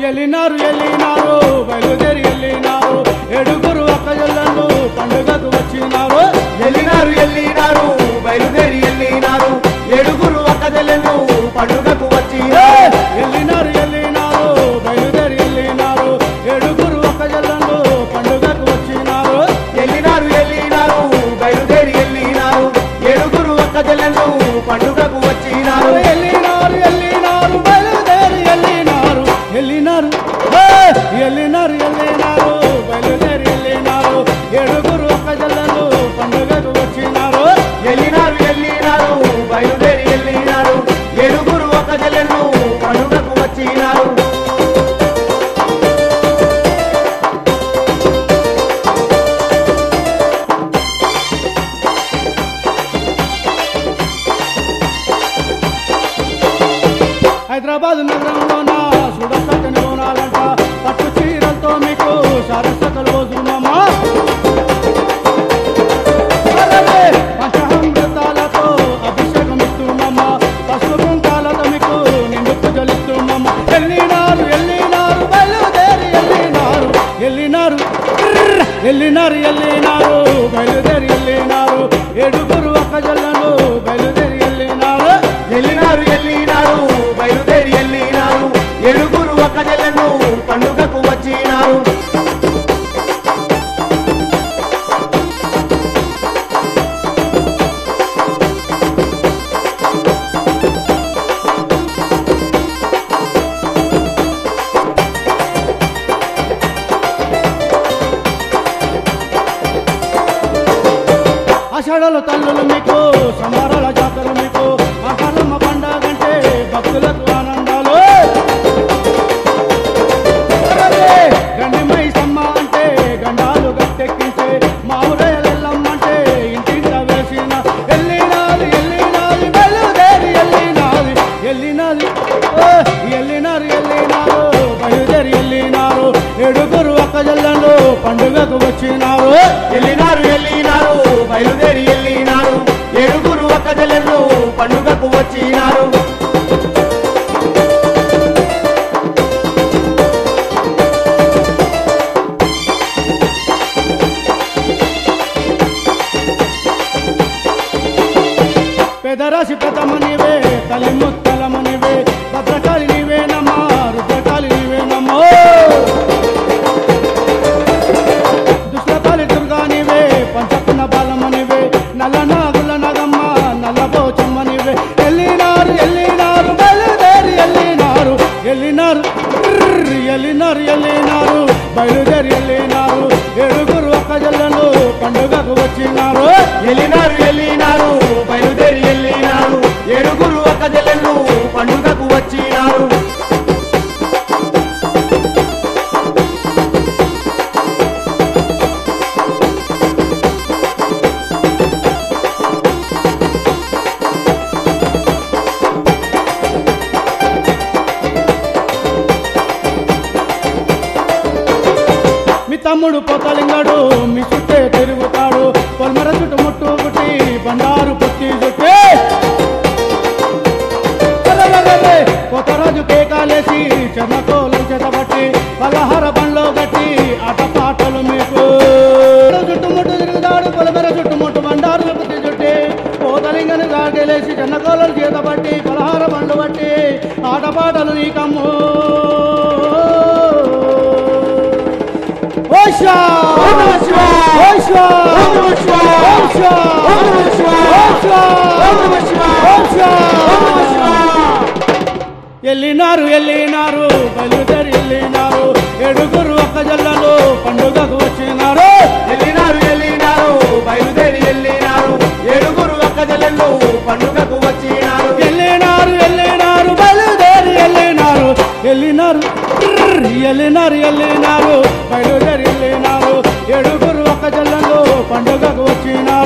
ఎల్లినారు ఎల్లినారు బయలుదేరి ఎల్లినారు ఏడుగురు అక్కజల్లను పండుగకు వచ్చినారు ఎల్లినారు ఎల్లినారు బయలుదేరి ఎల్లినారు ఏడుగురు అక్కజలను పండుగకు వచ్చి ఎల్లినారు ఎల్లినారు బయలుదేరి ఎల్లినారు ఏడుగురు అక్కజల్లను పండుగకు వచ్చినారు ఎల్లినారు ఎల్లినారు బయలుదేరి ఎల్లినారు ఏడుగురు అక్కజలను పండుగకు వచ్చినారు ఎల్లినారు ఎల్లినారు బయలుదేరి ఎల్లినారు ఎల్లినారు ఏ! ఎల్లినారు ఎల్లినారు బయలుదేరి ఎల్లినారు ఏడుగురు అక్కజల్లను పండుగకు వచ్చినారు ఎల్లినారు ఎల్లినారు బయలుదేరి ఎల్లినారు ఏడుగురు అక్కజలను పండుగకు వచ్చినారు హైదరాబాద్ నగరంలోన సుడసక్కని బోనాలంట పట్టు చీరలతో మీకు సరస్వతలు వదునమ్మా పంచహమృతాలతో అభిషేకం ఇస్తున్నామా పసుపు కుంకాలతో మీకు నిండు పూజలిస్తున్నామా ఎల్లినారు ఎల్లినారు బయలుదేరి ఎల్లినారు ఎల్లినారు ట్రర్ ఎల్లినారు ఎల్లినారు బయలుదేరి ఎల్లినారు ఏడుగురు అక్కజల్లను బయలుదేరి ఎల్లినారు ఎల్లినారు ఎల్లినారు బయలుదేరి ఎల్లినారు ఏడుగురు అక్కజలను పండుగకు వచ్చినారు ఆషాఢాల తల్లులు మీకు సంబరాల జాతరలు మీకు మహాలమ్మ పండగంటే భక్తులకు ఆనందాలు అరెరే! గండిమై సమ్మ అంటే గండాలు గట్టెక్కించే మామిరేలెల్లమ్మ అంటే ఇంటింట వేసిన ఎల్లినాది ఎల్లినాది బయలుదేరి ఎల్లినాది ఎల్లినాది ఓ! ఎల్లినారు ఎల్లినారు బయలుదేరి ఎల్లినారు ఏడుగురు అక్కజల్లను పండుగకు వచ్చినారు ఎల్లినారు ఎల్లినారు బయలుదేరి ఎల్లినారు ఏడుగురు అక్కజలను పండుగకు వచ్చినారు పెదరాశి పెదమనివే తల్లి ముత్తలమనివే భద్రకాళి నీవేనమ్మా రుద్రకాళి నీవేనమ్మో దుష్లకాళి దుర్గా నీవే పంచకున్న బాలమనివే నల్ల నాగుల నగమ్మ నల్ల పోచమ్మనివే ఎల్లినారు ఎల్లినారు బయలుదేరి ఎల్లినారు ఎల్లినారు ట్రర్ ఎల్లినారు ఎల్లినారు బయలుదేరి ఎల్లినారు ఏడుగురు అక్కజల్లను పండుగకు వచ్చినారు ఎల్లినారు ఎల్లినారు బయలుదేరి ఎల్లినారు ఏడుగురు అక్కజలను పండుగకు వచ్చినారు మీ తమ్ముడు పోతలింగాడు మీ చుట్టే తిరుగుతాడు పొల్మర చుట్టు ముట్టు పుట్టి బండారు పుట్టి చుట్టే అరెరెరెరె! కొత్తరాజు కేకాలేసి చెమకోలం చేతబట్టి పలహార బండ్లో గట్టి ఆటపాటలు మీకు చుట్టుముట్టు తిరుగుతాడు పొలమెర చుట్టుముట్టు బండారు పుట్టి చుట్టి పోతలింగను గాగలేసి చెన్నకోలం చేతబట్టి పలహార బండ్లు బట్టి ఆటపాటలు నీకమ్ము ఓషా ఓం నమః శివాయ! ఓషా ఓం నమః శివాయ! ఓషా ఓం నమః శివాయ! ఓషా ఓం నమః శివాయ! ఓషా ఓం నమః శివాయ! ఎల్లినారు ఎల్లినారు బయలుదేరి ఎల్లినారు ఏడుగురు అక్కజల్లను పండుగకు వచ్చినారు ఎల్లినారు ఎల్లినారు బయలుదేరి ఎల్లినారు ఏడుగురు అక్కజలను పండుగకు వచ్చినారు ఎల్లినారు ఎల్లినారు బయలుదేరి ఎల్లినారు ఎల్లినారు ట్రర్ ఎల్లినారు ఎల్లినారు బయలుదేరి ఎల్లినారు ఏడుగురు అక్కజల్లను పండుగకు వచ్చినారు